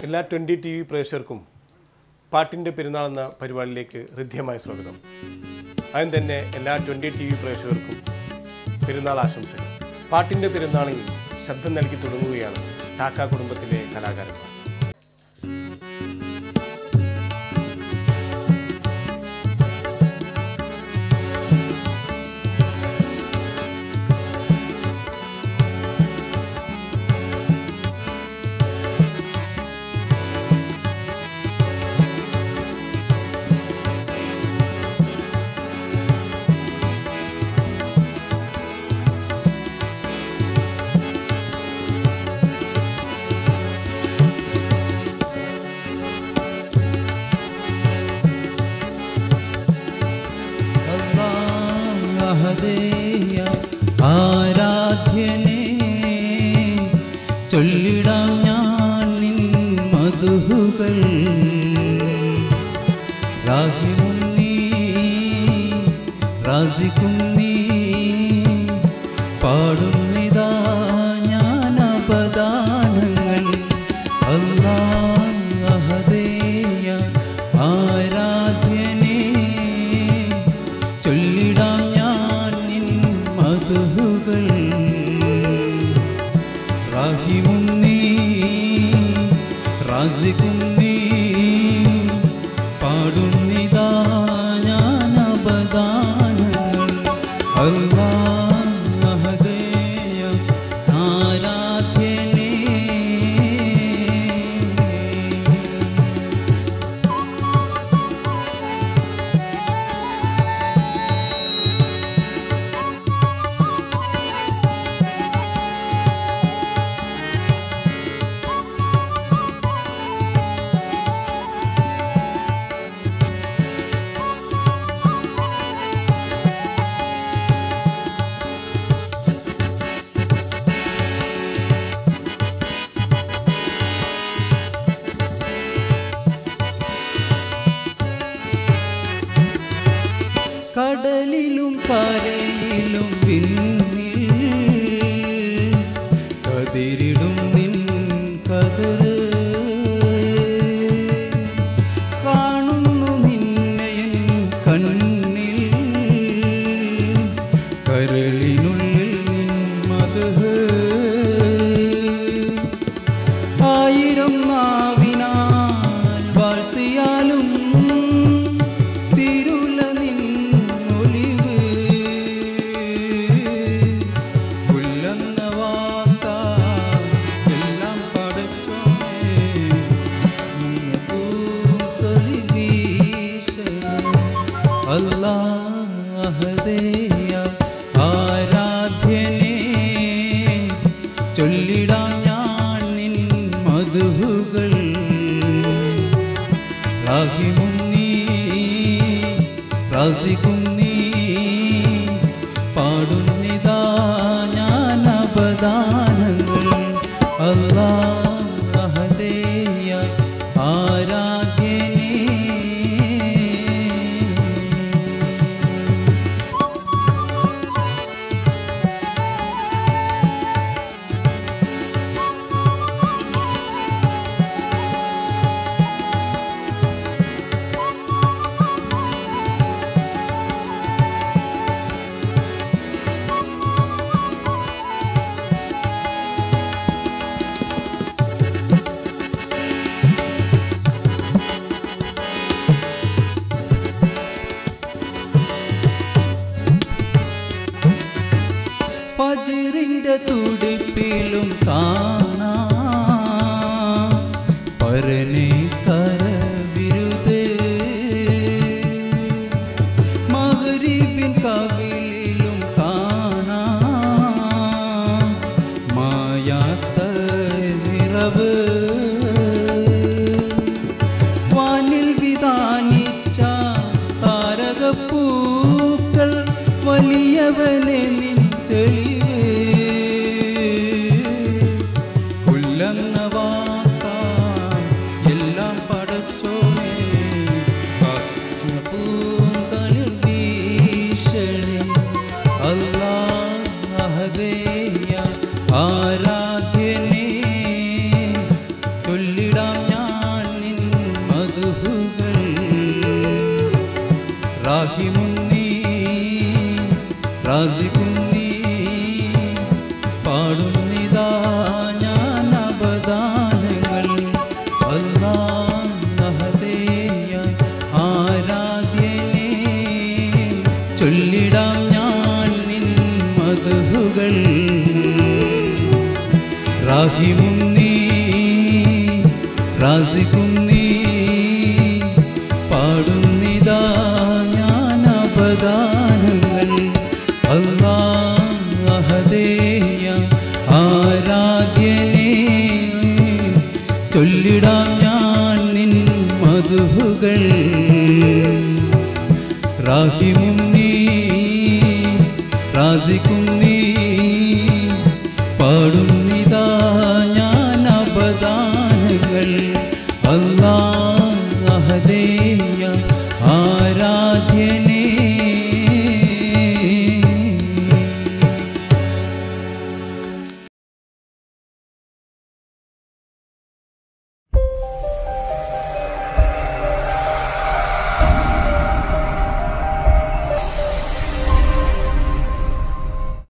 എല്ലാ twenty T V പ്രേക്ഷകർക്കും പാട്ടിൻ്റെ പെരുന്നാൾ എന്ന പരിപാടിയിലേക്ക് ഹൃദ്യമായ സ്വാഗതം അതിന് തന്നെ എല്ലാ ട്വൻ്റി ടി വി പ്രേക്ഷകർക്കും പെരുന്നാൾ ആശംസകൾ പാട്ടിൻ്റെ പെരുന്നാളിൽ ശബ്ദം നൽകി തുടങ്ങുകയാണ് ടാക്ക കുടുംബത്തിലെ കലാകാരന്മാർ അല്ലാഹദേയ ആരാധ്യനെ ചൊല്ലിടാം ഞാൻ നിൻ മധുഹുകൾ രാഹിമും നീ റാസിക്കും നീ പാടുന്നിതാ ഞാൻ അപദാനങ്ങൾ അല്ലാഹദേയ ആരാധ്യനെ ചൊല്ലിടാം ഞാൻ നിൻ മധുഹുകൾ റാഹിമും നീ റാസിക്കും നീ പാടുന്നിതാ ഞാൻ അപദാനങ്ങൾ അല്ലാഹദേയ ആരാധ്യനേ കടലിലും കരയിലും വിണ്ണിൽ കതിരിടും നിൻ കതിര് കാണുന്നു നിന്നെയൻ കണ്ണിൽ കരളിനുള്ളിൽ നിൻ മധു ആയിരം നാവിനാൽ വാഴ്ത്തിയാലും തിരുല നിന്നൊലിവ് പുല്ലെന്ന വാക്കാ എല്ലാം പടച്ചോനെ അല്ലാഹദേയ ആരാധ്യനെ ചൊല്ലിടാം ഞാൻ നിൻ മധുഹുകൾ റാഹിമും നീ റാസിക്കും നീ പാടുന്നിതാ ഞാൻ അപദാനങ്ങൾ അല്ലാഹദേയ ആരാധ്യനേ റാഹിമും നീ റാസിക്കും നീ പാടുന്നിതാ ഞാൻ അപദാനങ്ങൾ അല്ലാഹദേയ ആരാധ്യനേ ചൊല്ലിടാം ഞാൻ നിൻ മധുഹുകൾ റാഹിമും നീ റാസിക്കും നീ പാടുന്നു